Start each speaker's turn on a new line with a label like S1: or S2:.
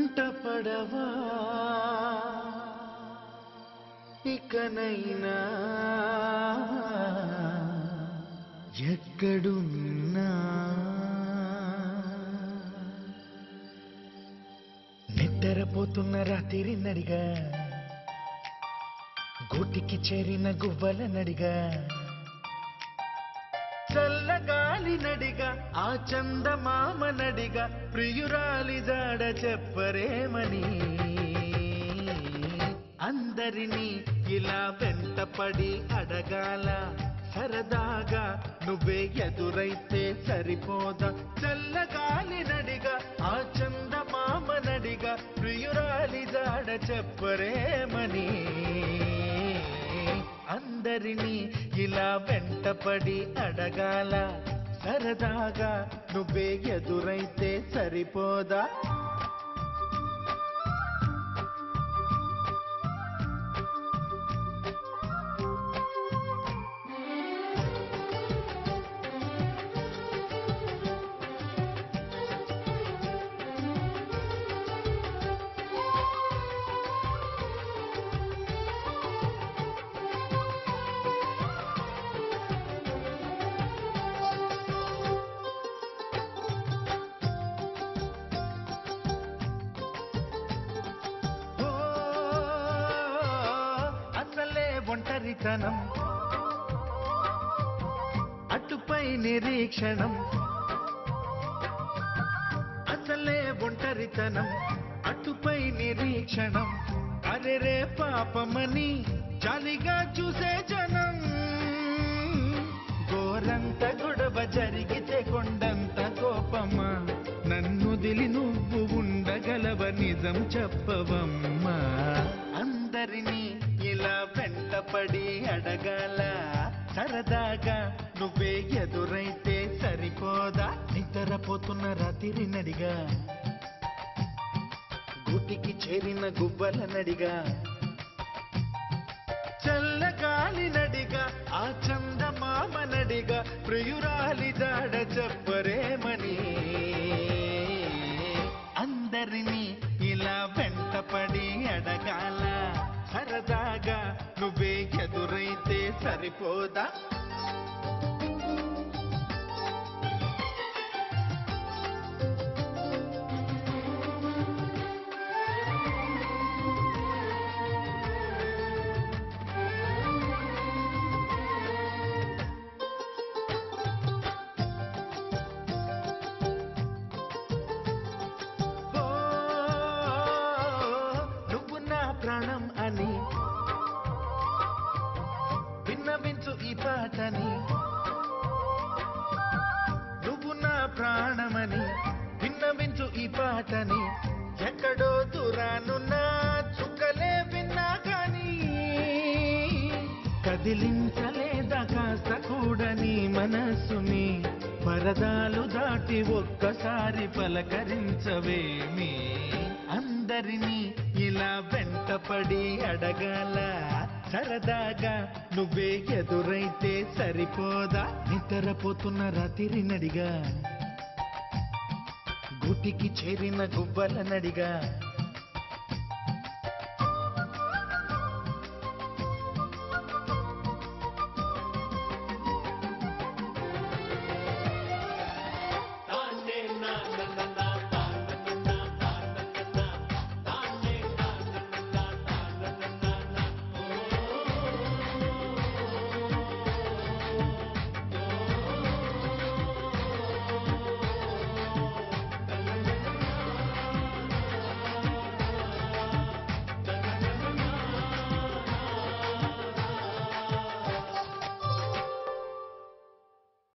S1: వెంట పడవా ఇకనైనా ఎక్కడున్నా నిద్రపోతున్న రాత్రి నడిగా గూటికి చేరిన గువ్వల నడిగా చల్లగాలి నడిగా ఆ చందమామ నడిగా ప్రియురాలి జాడ చెప్పరేమని అందరినీ ఇలా వెంటపడి అడగాల సరదాగా నువ్వే ఎదురైతే సరిపోదా చల్లగాలి నడిగా ఆ చందమామ నడిగా ప్రియురాలి జాడ చెప్పరేమని అందరినీ ఇలా వెంటపడి అడగాల సరదాగా నువ్వే ఎదురైతే సరిపోదా ఓ, అసలే ఒంటరితనం అటుపై నిరీక్షణం అసలే ఒంటరితనం అటుపై నిరీక్షణం అరెరే పాపమని జాలిగా చూసే జనం గోరంత గొడవ జరిగితే కొండంత కోపమా నన్ను దిలి నువ్వు ఉండగలవ నిజం చెప్పవమ్మా అందరినీ ఇలా వెంటపడి అడగాల సరదాగా నువ్వే ఎదురైతే సరిపోదా నిద్రపోతున్న రాత్రి నడిగా గూటికి చేరిన గువ్వల నడిగా చల్లగాలి నడిగా ఆ చందమామ నడిగా ప్రియురాలి జాడ చెప్పరేమని అందరినీ ఇలా వెంటపడి అడగాల సరదాగా నువ్వే ఎదురైతే సరిపోదా ఓ, నువ్వు నా ప్రాణం అని విన్నవించు ఈ పాటని నువ్వు నా ప్రాణమని విన్నవించు ఈ పాటని ఎక్కడో దూరానున్నా చుక్కలే విన్నా కానీ కదిలించలేదా కాస్త కూడా నీ మనస్సుని పరదాలు దాటి ఒక్కసారి పలకరించవేమి అందరినీ ఇలా వెంటపడి అడగాల సరదాగా నువ్వే ఎదురైతే సరిపోదా నిద్రపోతున్న రాత్రి నడిగా గుటికి చేరిన గువ్వల నడిగా